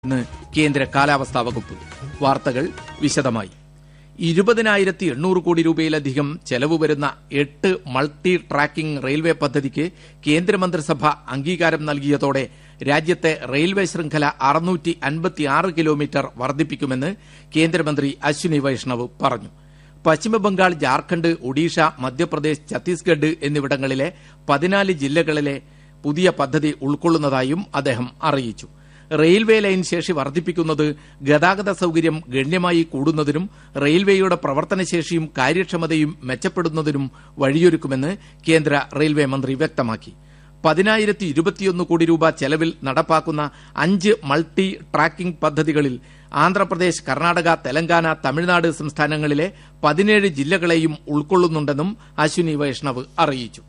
എന്ന് കേന്ദ്ര കാലാവസ്ഥാ വകുപ്പ് വാർത്തകൾ വിശദമായി ഇരുപതിനായിരത്തി എണ്ണൂറ് കോടി രൂപയിലധികം ചെലവ് വരുന്ന എട്ട് മൾട്ടി ട്രാക്കിംഗ് റെയിൽവേ പദ്ധതിക്ക് കേന്ദ്രമന്ത്രിസഭ അംഗീകാരം നൽകിയതോടെ രാജ്യത്തെ റെയിൽവേ ശൃംഖല അറുന്നൂറ്റി അൻപത്തിയാറ് കിലോമീറ്റർ വർദ്ധിപ്പിക്കുമെന്ന് കേന്ദ്രമന്ത്രി അശ്വിനി വൈഷ്ണവ് പറഞ്ഞു പശ്ചിമബംഗാൾ ജാർഖണ്ഡ് ഒഡീഷ മധ്യപ്രദേശ് ഛത്തീസ്ഗഡ് എന്നിവിടങ്ങളിലെ പതിനാല് ജില്ലകളിലെ പുതിയ പദ്ധതി ഉൾക്കൊള്ളുന്നതായും അദ്ദേഹം അറിയിച്ചു റെയിൽവേ ലൈൻ ശേഷി വർദ്ധിപ്പിക്കുന്നത് ഗതാഗത സൌകര്യം ഗണ്യമായി കൂടുന്നതിനും റെയിൽവേയുടെ പ്രവർത്തനശേഷിയും കാര്യക്ഷമതയും മെച്ചപ്പെടുന്നതിനും വഴിയൊരുക്കുമെന്ന് കേന്ദ്ര റെയിൽവേ മന്ത്രി വ്യക്തമാക്കി പതിനായിരത്തി ഇരുപത്തിയൊന്ന് കോടി രൂപ ചെലവിൽ നടപ്പാക്കുന്ന അഞ്ച് മൾട്ടി ട്രാക്കിംഗ് പദ്ധതികളിൽ ആന്ധ്രാപ്രദേശ് കർണാടക തെലങ്കാന തമിഴ്നാട് സംസ്ഥാനങ്ങളിലെ പതിനേഴ് ജില്ലകളെയും ഉൾക്കൊള്ളുന്നുണ്ടെന്നും അശ്വിനി വൈഷ്ണവ് അറിയിച്ചു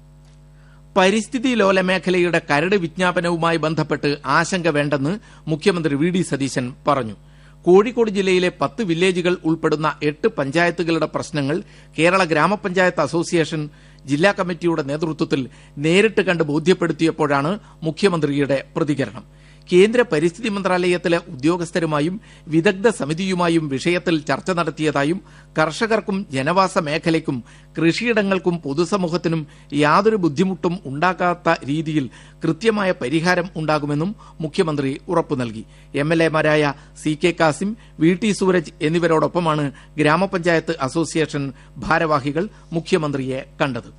പരിസ്ഥിതി ലോല മേഖലയുടെ കരട് വിജ്ഞാപനവുമായി ബന്ധപ്പെട്ട് ആശങ്ക വേണ്ടെന്ന് മുഖ്യമന്ത്രി വി ഡി സതീശൻ പറഞ്ഞു കോഴിക്കോട് ജില്ലയിലെ പത്ത് വില്ലേജുകൾ ഉൾപ്പെടുന്ന എട്ട് പഞ്ചായത്തുകളുടെ പ്രശ്നങ്ങൾ കേരള ഗ്രാമപഞ്ചായത്ത് അസോസിയേഷൻ ജില്ലാ കമ്മിറ്റിയുടെ നേതൃത്വത്തിൽ നേരിട്ട് കണ്ട് ബോധ്യപ്പെടുത്തിയപ്പോഴാണ് മുഖ്യമന്ത്രിയുടെ പ്രതികരണം കേന്ദ്ര പരിസ്ഥിതി മന്ത്രാലയത്തിലെ ഉദ്യോഗസ്ഥരുമായും വിദഗ്ധ സമിതിയുമായും വിഷയത്തിൽ ചർച്ച നടത്തിയതായും കർഷകർക്കും ജനവാസ മേഖലയ്ക്കും കൃഷിയിടങ്ങൾക്കും പൊതുസമൂഹത്തിനും യാതൊരു ബുദ്ധിമുട്ടും ഉണ്ടാക്കാത്ത രീതിയിൽ കൃത്യമായ പരിഹാരം ഉണ്ടാകുമെന്നും മുഖ്യമന്ത്രി ഉറപ്പു നൽകി എം എൽ എമാരായ C K Kasim V T Sooraj എന്നിവരോടൊപ്പമാണ് ഗ്രാമപഞ്ചായത്ത് അസോസിയേഷൻ ഭാരവാഹികൾ മുഖ്യമന്ത്രിയെ കണ്ടത്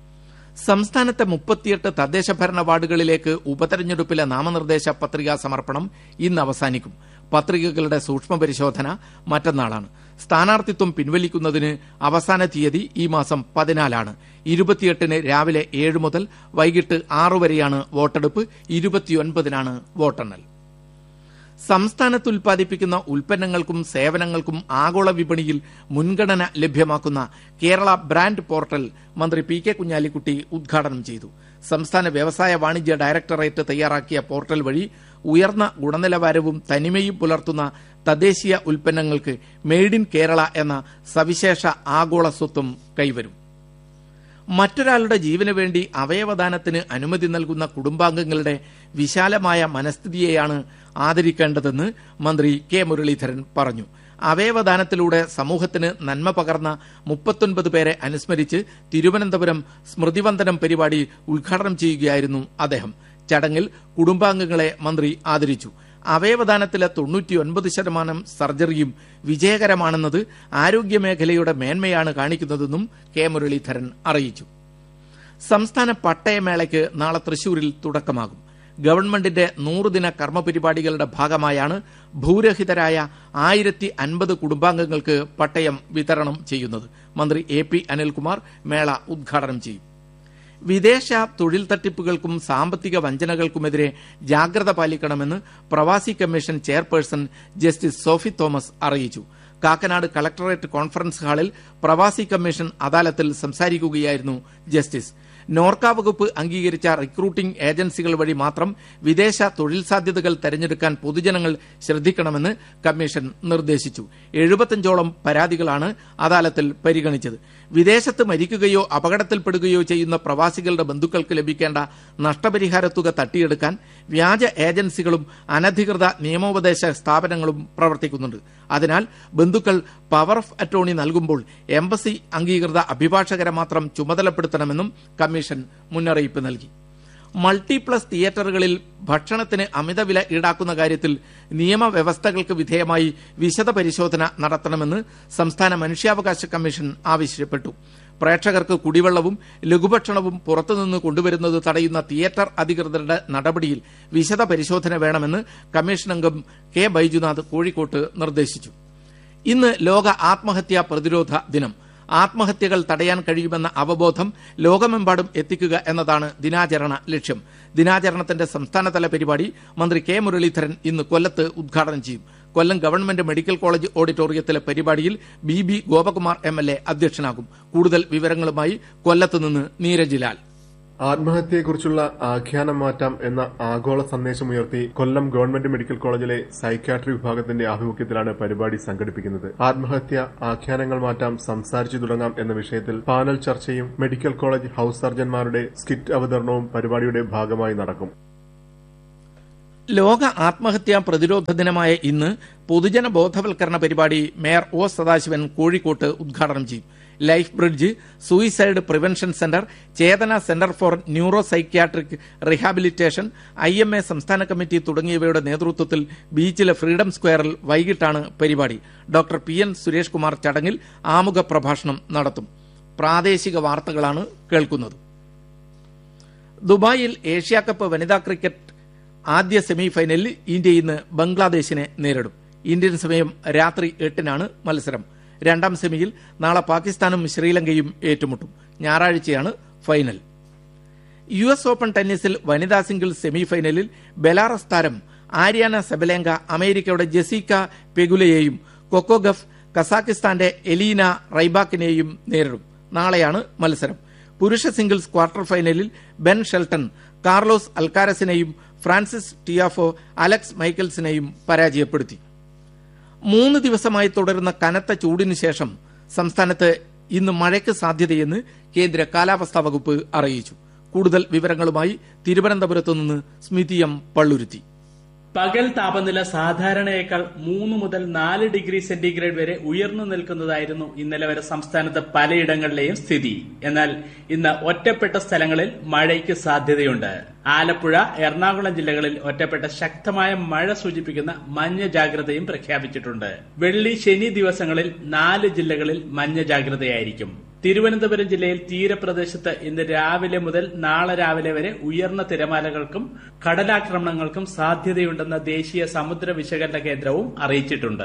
സംസ്ഥാനത്തെ മുപ്പത്തിയെട്ട് തദ്ദേശ ഭരണ വാർഡുകളിലേക്ക് ഉപതെരഞ്ഞെടുപ്പിലെ നാമനിർദ്ദേശ പത്രികാ സമർപ്പണം ഇന്ന് അവസാനിക്കും പത്രികകളുടെ സൂക്ഷ്മ പരിശോധന മറ്റന്നാളാണ് സ്ഥാനാർത്ഥിത്വം പിൻവലിക്കുന്നതിന് അവസാന തീയതി ഈ മാസം പതിനാലാണ് ഇരുപത്തിയെട്ടിന് രാവിലെ ഏഴ് മുതൽ വൈകിട്ട് ആറു വരെയാണ് വോട്ടെടുപ്പ് ഇരുപത്തിയൊൻപതിനാണ് വോട്ടെണ്ണൽ സംസ്ഥാനത്ത് ഉൽപ്പാദിപ്പിക്കുന്ന ഉൽപ്പന്നങ്ങൾക്കും സേവനങ്ങൾക്കും ആഗോള വിപണിയിൽ മുൻഗണന ലഭ്യമാക്കുന്ന കേരള ബ്രാൻഡ് പോർട്ടൽ മന്ത്രി പി കെ കുഞ്ഞാലിക്കുട്ടി ഉദ്ഘാടനം ചെയ്തു സംസ്ഥാന വ്യവസായ വാണിജ്യ ഡയറക്ടറേറ്റ് തയ്യാറാക്കിയ പോർട്ടൽ വഴി ഉയർന്ന ഗുണനിലവാരവും തനിമയും പുലർത്തുന്ന തദ്ദേശീയ ഉൽപ്പന്നങ്ങൾക്ക് മെയ്ഡ് ഇൻ കേരള എന്ന സവിശേഷ ആഗോള സ്വത്വം കൈവരും മറ്റൊരാളുടെ ജീവന് വേണ്ടി അവയവദാനത്തിന് അനുമതി നൽകുന്ന കുടുംബാംഗങ്ങളുടെ വിശാലമായ മനസ്ഥിതിയെയാണ് ആദരിക്കേണ്ടതെന്ന് മന്ത്രി കെ മുരളീധരൻ പറഞ്ഞു അവയവദാനത്തിലൂടെ സമൂഹത്തിന് നന്മ പകർന്ന മുപ്പത്തൊൻപത് പേരെ അനുസ്മരിച്ച് തിരുവനന്തപുരം സ്മൃതിവന്ദനം പരിപാടി ഉദ്ഘാടനം ചെയ്യുകയായിരുന്നു അദ്ദേഹം ചടങ്ങിൽ കുടുംബാംഗങ്ങളെ മന്ത്രി ആദരിച്ചു അവയവദാനത്തിലെ തൊണ്ണൂറ്റിയൊൻപത് ശതമാനം സർജറിയും വിജയകരമാണെന്നത് ആരോഗ്യമേഖലയുടെ മേന്മയാണ് കാണിക്കുന്നതെന്നും കെ മുരളീധരൻ അറിയിച്ചു സംസ്ഥാന പട്ടയമേളയ്ക്ക് നാളെ തൃശൂരിൽ തുടക്കമാകും ഗവൺമെന്റിന്റെ നൂറുദിന കർമ്മ പരിപാടികളുടെ ഭാഗമായാണ് ഭൂരഹിതരായ ആയിരത്തി അൻപത് കുടുംബാംഗങ്ങൾക്ക് പട്ടയം വിതരണം ചെയ്യുന്നത് മന്ത്രി എ പി അനിൽകുമാർ മേള ഉദ്ഘാടനം ചെയ്യും വിദേശ തൊഴിൽ തട്ടിപ്പുകൾക്കും സാമ്പത്തിക വഞ്ചനകൾക്കുമെതിരെ ജാഗ്രത പാലിക്കണമെന്ന് പ്രവാസി commission chairperson justice Sophy Thomas അറിയിച്ചു കാക്കനാട് കളക്ടറേറ്റ് കോൺഫറൻസ് ഹാളിൽ പ്രവാസി കമ്മീഷൻ അദാലത്തിൽ സംസാരിക്കുകയായിരുന്നു ജസ്റ്റിസ് നോർക്ക വകുപ്പ് അംഗീകരിച്ച റിക്രൂട്ടിംഗ് ഏജൻസികൾ വഴി മാത്രം വിദേശ തൊഴിൽ സാധ്യതകൾ തെരഞ്ഞെടുക്കാൻ പൊതുജനങ്ങൾ ശ്രദ്ധിക്കണമെന്ന് കമ്മീഷൻ നിർദ്ദേശിച്ചു എഴുപത്തഞ്ചോളം പരാതികളാണ് അദാലത്തിൽ പരിഗണിച്ചത് വിദേശത്ത് മരിക്കുകയോ അപകടത്തിൽപ്പെടുകയോ ചെയ്യുന്ന പ്രവാസികളുടെ ബന്ധുക്കൾക്ക് ലഭിക്കേണ്ട നഷ്ടപരിഹാര തുക തട്ടിയെടുക്കാൻ വ്യാജ ഏജൻസികളും അനധികൃത നിയമോപദേശ സ്ഥാപനങ്ങളും പ്രവർത്തിക്കുന്നുണ്ട് അതിനാൽ ബന്ധുക്കൾ പവർ ഓഫ് അറ്റോർണി നൽകുമ്പോൾ എംബസി അംഗീകൃത അഭിഭാഷകരെ മാത്രം ചുമതലപ്പെടുത്തണമെന്നും കമ്മീഷൻ മുന്നറിയിപ്പ് നൽകി മൾട്ടിപ്ലസ് തിയേറ്ററുകളിൽ ഭക്ഷണത്തിന് അമിതവില ഈടാക്കുന്ന കാര്യത്തിൽ നിയമവ്യവസ്ഥകൾക്ക് വിധേയമായി വിശദ പരിശോധന നടത്തണമെന്ന് സംസ്ഥാന മനുഷ്യാവകാശ കമ്മീഷൻ ആവശ്യപ്പെട്ടു പ്രേക്ഷകർക്ക് കുടിവെള്ളവും ലഘുഭക്ഷണവും പുറത്തുനിന്ന് കൊണ്ടുവരുന്നത് തടയുന്ന തിയേറ്റർ അധികൃതരുടെ നടപടിയിൽ വിശദ പരിശോധന വേണമെന്ന് കമ്മീഷൻ അംഗം കെ ബൈജുനാഥ് കോഴിക്കോട്ട് നിർദ്ദേശിച്ചു ഇന്ന് ലോക ആത്മഹത്യാ പ്രതിരോധ ദിനം ആത്മഹത്യകൾ തടയാൻ കഴിയുമെന്ന അവബോധം ലോകമെമ്പാടും എത്തിക്കുക എന്നതാണ് ദിനാചരണ ലക്ഷ്യം ദിനാചരണത്തിന്റെ സംസ്ഥാനതല പരിപാടി മന്ത്രി കെ മുരളീധരൻ ഇന്ന് കൊല്ലത്ത് ഉദ്ഘാടനം ചെയ്യും കൊല്ലം ഗവൺമെന്റ് മെഡിക്കൽ കോളേജ് ഓഡിറ്റോറിയത്തിലെ പരിപാടിയിൽ B B Gopakumar M L A അധ്യക്ഷനാകും കൂടുതൽ വിവരങ്ങളുമായി കൊല്ലത്ത് നിന്ന് നീരജ് ലാൽ ആത്മഹത്യയെക്കുറിച്ചുള്ള ആഖ്യാനം മാറ്റാം എന്ന ആഗോള സന്ദേശമുയർത്തി കൊല്ലം ഗവൺമെന്റ് മെഡിക്കൽ കോളേജിലെ സൈക്യാട്രി വിഭാഗത്തിന്റെ ആഭിമുഖ്യത്തിലാണ് പരിപാടി സംഘടിപ്പിക്കുന്നത് ആത്മഹത്യ ആഖ്യാനങ്ങൾ മാറ്റാം സംസാരിച്ചു തുടങ്ങാം എന്ന വിഷയത്തിൽ പാനൽ ചർച്ചയും മെഡിക്കൽ കോളേജ് ഹൌസ് സർജൻമാരുടെ സ്കിറ്റ് അവതരണവും പരിപാടിയുടെ ഭാഗമായി നടക്കും ലോക ആത്മഹത്യാ പ്രതിരോധ ദിനമായ ഇന്ന് പൊതുജന ബോധവൽക്കരണ പരിപാടി മേയർ ഒ സദാശിവൻ കോഴിക്കോട്ട് ഉദ്ഘാടനം ചെയ്യും life bridge suicide prevention centre Chetana centre for neuro psychiatric rehabilitation I M A സംസ്ഥാന കമ്മിറ്റി തുടങ്ങിയവയുടെ നേതൃത്വത്തിൽ ബീച്ചിലെ ഫ്രീഡം സ്ക്വയറിൽ വൈകിട്ടാണ് പരിപാടി doctor P N Suresh Kumar ചടങ്ങിൽ ആമുഖ പ്രഭാഷണം നടത്തും പ്രാദേശിക വാർത്തകളാണ് കേൾക്കുന്നത് ദുബായിൽ ഏഷ്യാകപ്പ് വനിതാ ക്രിക്കറ്റ് ആദ്യ സെമിഫൈനലിൽ ഇന്ത്യ ഇന്ന് ബംഗ്ലാദേശിനെ നേരിടും ഇന്ത്യൻ സമയം രാത്രി എട്ടിനാണ് മത്സരം രണ്ടാം സെമിയിൽ നാളെ പാകിസ്ഥാനും ശ്രീലങ്കയും ഏറ്റുമുട്ടും ഞായറാഴ്ചയാണ് ഫൈനൽ യു എസ് ഓപ്പൺ ടെന്നീസിൽ വനിതാ സിംഗിൾസ് സെമിഫൈനലിൽ ബെലാറസ് താരം ആര്യാന സെബലേങ്ക അമേരിക്കയുടെ ജെസിക്ക പെഗുലയെയും കൊക്കോഗഫ് കസാക്കിസ്ഥാന്റെ എലീന റൈബാക്കിനെയും നേരിടും നാളെയാണ് മത്സരം പുരുഷ സിംഗിൾസ് ക്വാർട്ടർ ഫൈനലിൽ ബെൻ ഷെൽട്ടൺ കാർലോസ് അൽക്കാരസിനെയും ഫ്രാൻസിസ് ടിയാഫോ അലക്സ് മൈക്കൽസിനെയും പരാജയപ്പെടുത്തി മൂന്ന് ദിവസമായി തുടരുന്ന കനത്ത ചൂടിനു ശേഷം സംസ്ഥാനത്ത് ഇന്ന് മഴയ്ക്ക് സാധ്യതയെന്ന് കേന്ദ്ര കാലാവസ്ഥാ വകുപ്പ് അറിയിച്ചു കൂടുതൽ വിവരങ്ങളുമായി തിരുവനന്തപുരത്തു നിന്ന് സ്മിതി എം പള്ളുരുത്തി പകൽ താപനില സാധാരണയേക്കാൾ മൂന്ന് മുതൽ നാല് ഡിഗ്രി സെന്റിഗ്രേഡ് വരെ ഉയർന്നു നിൽക്കുന്നതായിരുന്നു ഇന്നലെ വരെ സംസ്ഥാനത്ത് പലയിടങ്ങളിലെയും സ്ഥിതി എന്നാൽ ഇന്ന് ഒറ്റപ്പെട്ട സ്ഥലങ്ങളിൽ മഴയ്ക്ക് സാധ്യതയുണ്ട് ആലപ്പുഴ എറണാകുളം ജില്ലകളിൽ ഒറ്റപ്പെട്ട ശക്തമായ മഴ സൂചിപ്പിക്കുന്ന മഞ്ഞ ജാഗ്രതയും പ്രഖ്യാപിച്ചിട്ടുണ്ട് വെള്ളി ശനി ദിവസങ്ങളിൽ നാല് ജില്ലകളിൽ മഞ്ഞ ജാഗ്രതയായിരിക്കും തിരുവനന്തപുരം ജില്ലയിൽ തീരപ്രദേശത്ത് ഇന്ന് രാവിലെ മുതൽ നാളെ രാവിലെ വരെ ഉയർന്ന തിരമാലകൾക്കും കടലാക്രമണങ്ങൾക്കും സാധ്യതയുണ്ടെന്ന ദേശീയ സമുദ്ര വിശകലന കേന്ദ്രവും അറിയിച്ചിട്ടുണ്ട്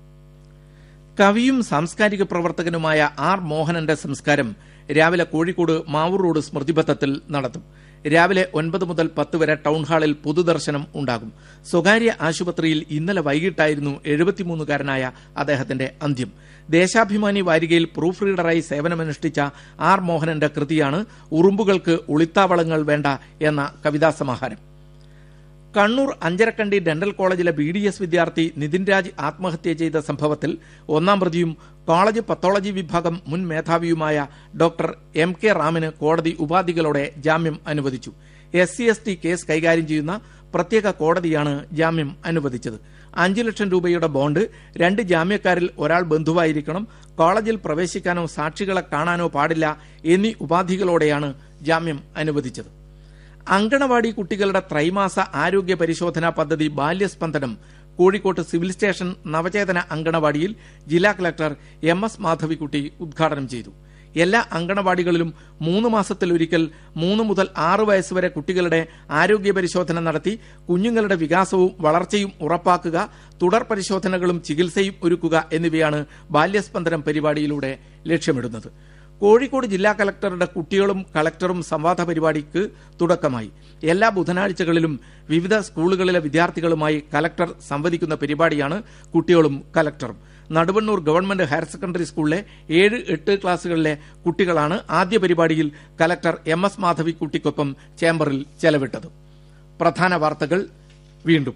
കവിയും സാംസ്കാരിക പ്രവർത്തകനുമായ ആർ മോഹനന്റെ സംസ്കാരം രാവിലെ കോഴിക്കോട് മാവൂർ റോഡ് സ്മൃതിപഥത്തിൽ നടത്തും രാവിലെ ഒൻപത് മുതൽ പത്ത് വരെ ടൗൺ ഹാളിൽ പൊതുദർശനം ഉണ്ടാകും സ്വകാര്യ ആശുപത്രിയിൽ ഇന്നലെ വൈകിട്ടായിരുന്നു എഴുപത്തിമൂന്നുകാരനായ അദ്ദേഹത്തിന്റെ അന്ത്യം ദേശാഭിമാനി വാരികയിൽ പ്രൂഫ് റീഡറായി സേവനമനുഷ്ഠിച്ച ആർ മോഹനന്റെ കൃതിയാണ് ഉറുമ്പുകൾക്ക് ഒളിത്താവളങ്ങൾ വേണ്ട എന്ന കവിതാസമാഹാരം Kannur Anjarakandy dental college B D S വിദ്യാർത്ഥി നിതിൻ രാജ് ആത്മഹത്യ ചെയ്ത സംഭവത്തിൽ ഒന്നാം പ്രതിയും കോളേജ് പത്തോളജി വിഭാഗം മുൻ മേധാവിയുമായ ഡോക്ടർ എം കെ റാമിന് കോടതി ഉപാധികളോടെ ജാമ്യം അനുവദിച്ചു S C S T case കൈകാര്യം ചെയ്യുന്ന പ്രത്യേക കോടതിയാണ് ജാമ്യം അനുവദിച്ചത് അഞ്ചു ലക്ഷം രൂപയുടെ ബോണ്ട് രണ്ട് ജാമ്യക്കാരിൽ ഒരാൾ ബന്ധുവായിരിക്കണം കോളേജിൽ പ്രവേശിക്കാനോ സാക്ഷികളെ കാണാനോ പാടില്ല എന്നീ ഉപാധികളോടെയാണ് ജാമ്യം അനുവദിച്ചത് അങ്കണവാടി കുട്ടികളുടെ ത്രൈമാസ ആരോഗ്യ പരിശോധനാ പദ്ധതി ബാല്യസ്പന്ദനം കോഴിക്കോട്ട് സിവിൽ സ്റ്റേഷൻ നവചേതന അങ്കണവാടിയിൽ ജില്ലാ കളക്ടർ എം എസ് മാധവിക്കുട്ടി ഉദ്ഘാടനം ചെയ്തു എല്ലാ അങ്കണവാടികളിലും മൂന്ന് മാസത്തിലൊരിക്കൽ മൂന്ന് മുതൽ ആറ് വയസ്സുവരെ കുട്ടികളുടെ ആരോഗ്യ പരിശോധന നടത്തി കുഞ്ഞുങ്ങളുടെ വികാസവും വളർച്ചയും ഉറപ്പാക്കുക തുടർ പരിശോധനകളും ചികിത്സയും ഒരുക്കുക എന്നിവയാണ് ബാല്യസ്പന്ദനം പരിപാടിയിലൂടെ ലക്ഷ്യമിടുന്നത് കോഴിക്കോട് ജില്ലാ കലക്ടറുടെ കുട്ടികളും കളക്ടറും സംവാദ പരിപാടിക്ക് തുടക്കമായി എല്ലാ ബുധനാഴ്ചകളിലും വിവിധ സ്കൂളുകളിലെ വിദ്യാർത്ഥികളുമായി കലക്ടർ സംവദിക്കുന്ന പരിപാടിയാണ് കുട്ടികളും കലക്ടറും നടുവണ്ണൂർ ഗവൺമെന്റ് ഹയർ സെക്കൻഡറി സ്കൂളിലെ ഏഴ് എട്ട് ക്ലാസുകളിലെ കുട്ടികളാണ് ആദ്യ പരിപാടിയിൽ കലക്ടർ എം എസ് മാധവി കുട്ടിക്കൊപ്പം ചേംബറിൽ ചെലവിട്ടത് പ്രധാന വാർത്തകൾ വീണ്ടും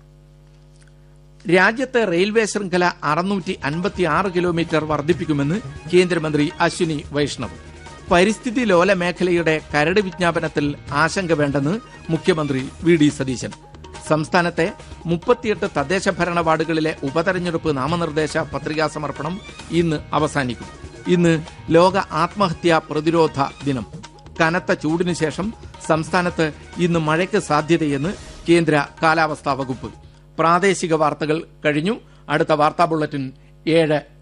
രാജ്യത്തെ റെയിൽവേ ശൃംഖല അറുന്നൂറ്റി അൻപത്തി ആറ് കിലോമീറ്റർ വർദ്ധിപ്പിക്കുമെന്ന് കേന്ദ്രമന്ത്രി അശ്വിനി വൈഷ്ണവ് പരിസ്ഥിതി ലോല മേഖലയുടെ കരട് വിജ്ഞാപനത്തിൽ ആശങ്ക വേണ്ടെന്ന് മുഖ്യമന്ത്രി വി ഡി സതീശൻ സംസ്ഥാനത്തെ മുപ്പത്തിയെട്ട് തദ്ദേശ ഭരണ വാർഡുകളിലെ ഉപതെരഞ്ഞെടുപ്പ് നാമനിർദ്ദേശ പത്രികാ സമർപ്പണം ഇന്ന് അവസാനിക്കും ഇന്ന് ലോക ആത്മഹത്യാ പ്രതിരോധ ദിനം കനത്ത ചൂടിനു ശേഷം സംസ്ഥാനത്ത് ഇന്ന് മഴയ്ക്ക് സാധ്യതയെന്ന് കേന്ദ്ര കാലാവസ്ഥാ വകുപ്പ് പ്രാദേശിക വാർത്തകൾ കഴിഞ്ഞു അടുത്ത വാർത്താ ബുള്ളറ്റിൻ ഏഴ്